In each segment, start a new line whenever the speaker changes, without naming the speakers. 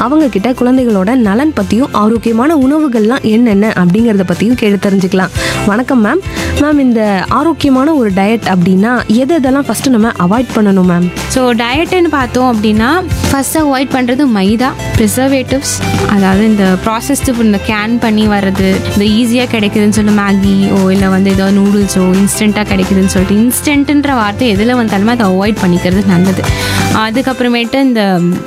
அவங்க கிட்ட குழந்தைகளோட நலன் பற்றியும் ஆரோக்கியமான உணவுகள்லாம் என்னென்ன அப்படிங்கிறத பற்றியும் கேட்டு தெரிஞ்சுக்கலாம் வணக்கம் மேம் மேம் இந்த ஆரோக்கியமான ஒரு டயட் அப்படின்னா எது எதெல்லாம் ஃபஸ்ட்டு நம்ம அவாய்ட் பண்ணணும் மேம்
ஸோ டயட்டுன்னு பார்த்தோம் அப்படின்னா ஃபர்ஸ்ட் அவாய்ட் பண்ணுறது மைதா ப்ரிசர்வேட்டிவ்ஸ் அதாவது இந்த ப்ராசஸ்டு ஃபுட் இந்த கேன் பண்ணி வர்றது இந்த ஈஸியாக கிடைக்குதுன்னு சொல்லி மேகி ஓ இல்லை வந்து ஏதோ நூடுல்ஸோ இன்ஸ்டண்ட்டாக கிடைக்குதுன்னு சொல்லிட்டு இன்ஸ்டன்ட்டுன்ற வார்த்தை எதில் வந்தாலுமே அதை அவாய்ட் பண்ணிக்கிறது நல்லது அதுக்கப்புறமேட்டு இந்த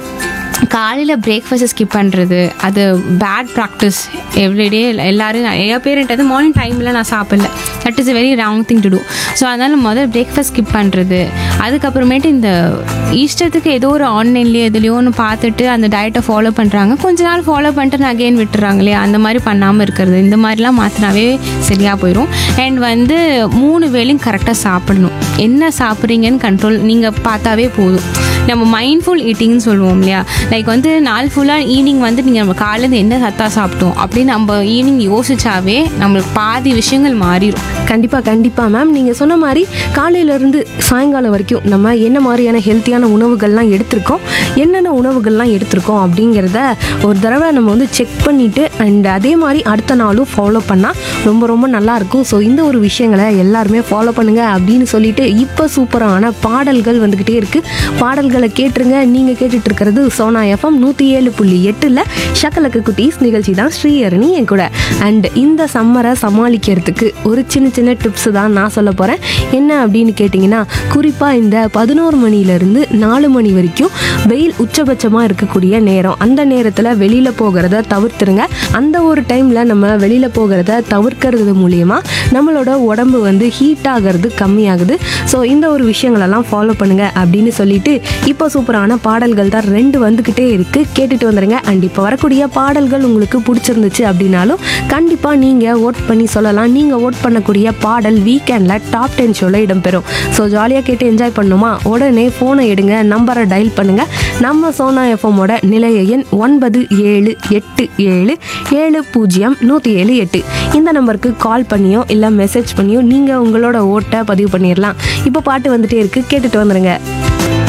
காலையில் பிரேக்ஃபாஸ்ட்டை ஸ்கிப் பண்ணுறது அது பேட் ப்ராக்டிஸ் எவ்ரிடே எல்லாரும் நிறைய பேருன்றது மார்னிங் டைமில் நான் சாப்பிடல that is a very wrong thing to do so அதனால் முதல் பிரேக்ஃபாஸ்ட் ஸ்கிப் பண்ணுறது அதுக்கப்புறமேட்டு இந்த இஷ்டத்துக்கு ஏதோ ஒரு ஆன்லைன்லேயோ எதுலையோ ஒன்று பார்த்துட்டு அந்த டயட்டை ஃபாலோ பண்ணுறாங்க கொஞ்ச நாள் ஃபாலோ பண்ணிட்டு அகெயின் விட்டுறாங்க இல்லையா அந்த மாதிரி பண்ணாமல் இருக்கிறது இந்த மாதிரிலாம் மாற்றினாவே சரியாக போயிடும் அண்ட் வந்து மூணு வேளையும் கரெக்டாக சாப்பிடணும் என்ன சாப்பிட்றீங்கன்னு கண்ட்ரோல் நீங்கள் பார்த்தாவே போதும் நம்ம மைண்ட்ஃபுல் ஈட்டிங்னு சொல்லுவோம் இல்லையா லைக் வந்து நாள் ஃபுல்லாக ஈவினிங் வந்து நீங்கள் நம்ம காலையில் என்ன சத்தா சாப்பிட்டோம் அப்படின்னு நம்ம ஈவினிங் யோசிச்சாவே நம்மளுக்கு பாதி விஷயங்கள் மாறிடும்
கண்டிப்பாக கண்டிப்பாக மேம் நீங்கள் சொன்ன மாதிரி காலையிலேருந்து சாயங்காலம் வரைக்கும் நம்ம என்ன மாதிரியான ஹெல்த்தியான உணவுகள்லாம் எடுத்திருக்கோம் என்னென்ன உணவுகள்லாம் எடுத்திருக்கோம் அப்படிங்கிறத ஒரு தடவை நம்ம வந்து செக் பண்ணிவிட்டு அண்ட் அதே மாதிரி அடுத்த நாளும் ஃபாலோ பண்ணால் ரொம்ப ரொம்ப நல்லாயிருக்கும் ஸோ இந்த ஒரு விஷயங்களை எல்லாருமே ஃபாலோ பண்ணுங்கள் அப்படின்னு சொல்லிட்டு இப்போ சூப்பரான பாடல்கள் வந்துக்கிட்டே இருக்குது பாடல்களை கேட்டுருங்க நீங்கள் கேட்டுட்டு இருக்கிறது சோனா எஃப்எம் நூற்றி ஏழு புள்ளி எட்டில் ஷக்கலக்கு குட்டீஸ் நிகழ்ச்சி தான் ஸ்ரீஹரணி என் கூட அண்ட் இந்த சம்மரை சமாளிக்கிறதுக்கு ஒரு சின்ன சின்ன டிப்ஸ் தான் நான் சொல்ல போகிறேன் என்ன அப்படின்னு கேட்டிங்கன்னா குறிப்பாக இந்த பதினோரு மணிலேருந்து நாலு மணி வரைக்கும் வெயில் உச்சபட்சமாக இருக்கக்கூடிய நேரம் அந்த நேரத்தில் வெளியில் போகிறத தவிர்த்துருங்க அந்த ஒரு டைமில் நம்ம வெளியில் போகிறத தவிர்க்கிறது மூலியமா நம்மளோட உடம்பு வந்து ஹீட் ஆகிறது கம்மியாகுது ஸோ இந்த ஒரு விஷயங்களெல்லாம் ஃபாலோ பண்ணுங்க அப்படின்னு சொல்லிட்டு இப்போ சூப்பரான பாடல்கள் தான் ரெண்டு வந்துக்கிட்டே இருக்குது கேட்டுட்டு வந்துடுங்க அண்ட் இப்போ வரக்கூடிய பாடல்கள் உங்களுக்கு பிடிச்சிருந்துச்சு அப்படின்னாலும் கண்டிப்பாக நீங்கள் ஓட் பண்ணி சொல்லலாம் நீங்கள் ஓட் பண்ணக்கூடிய பாடல் வீக்கெண்டில் டாப் டென் ஷோவில் இடம்பெறும் ஸோ ஜாலியாக கேட்டு என்ஜாய் பண்ணுமா உடனே ஃபோனை எடுங்க நம்பரை டயல் பண்ணுங்கள் நம்ம சோனா எஃப்எம்மோட நிலைய எண் ஒன்பது ஏழு எட்டு ஏழு ஏழு பூஜ்ஜியம் நூற்றி ஏழு எட்டு இந்த நம்பருக்கு கால் பண்ணியோ இல்லை மெசேஜ் பண்ணியோ நீங்கள் உங்களோட ஓட்டை பதிவு பண்ணிடலாம் இப்போ பாட்டு வந்துட்டே இருக்குது கேட்டுட்டு வந்துடுங்க